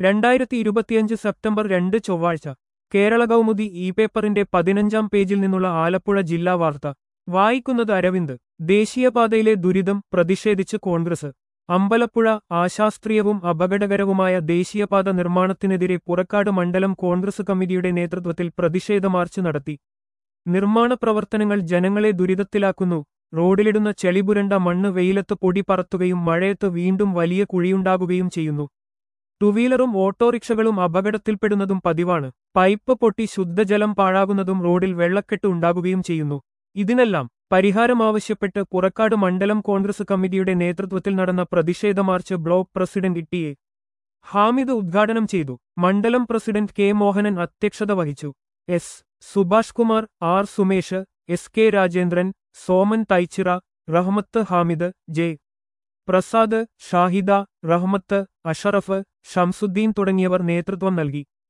രണ്ടായിരത്തി ഇരുപത്തിയഞ്ച് സെപ്റ്റംബർ രണ്ട് ചൊവ്വാഴ്ച കേരള കൗമുദി ഇ പേപ്പറിന്റെ പതിനഞ്ചാം പേജിൽ നിന്നുള്ള ആലപ്പുഴ ജില്ലാ വാർത്ത വായിക്കുന്നത് അരവിന്ദ് ദേശീയപാതയിലെ ദുരിതം പ്രതിഷേധിച്ച് കോൺഗ്രസ് അമ്പലപ്പുഴ അശാസ്ത്രീയവും അപകടകരവുമായ ദേശീയപാത നിർമ്മാണത്തിനെതിരെ പുറക്കാട് മണ്ഡലം കോൺഗ്രസ് കമ്മിറ്റിയുടെ നേതൃത്വത്തിൽ പ്രതിഷേധ മാർച്ച് നടത്തി നിർമ്മാണ പ്രവർത്തനങ്ങൾ ജനങ്ങളെ ദുരിതത്തിലാക്കുന്നു റോഡിലിടുന്ന ചെളിപുരണ്ട മണ്ണ് വെയിലത്ത് പൊടി പറത്തുകയും മഴയത്ത് വീണ്ടും വലിയ കുഴിയുണ്ടാകുകയും ചെയ്യുന്നു ടുവീലറും ഓട്ടോറിക്ഷകളും അപകടത്തിൽപ്പെടുന്നതും പതിവാണ് പൈപ്പ് പൊട്ടി ശുദ്ധജലം പാഴാകുന്നതും റോഡിൽ വെള്ളക്കെട്ട് ഉണ്ടാകുകയും ചെയ്യുന്നു ഇതിനെല്ലാം പരിഹാരം ആവശ്യപ്പെട്ട് പുറക്കാട് മണ്ഡലം കോൺഗ്രസ് കമ്മിറ്റിയുടെ നേതൃത്വത്തിൽ നടന്ന പ്രതിഷേധ march block president T A Hamid ഉദ്ഘാടനം ചെയ്തു മണ്ഡലം പ്രസിഡന്റ് കെ മോഹനൻ അധ്യക്ഷത വഹിച്ചു S Subhash Kumar R Sumesh S K Rajendran Soman Thaichira Rahmath Hamid J Prasad Shahida Rahmath Ashraf Shamsuddin തുടങ്ങിയവർ നേതൃത്വം നൽകി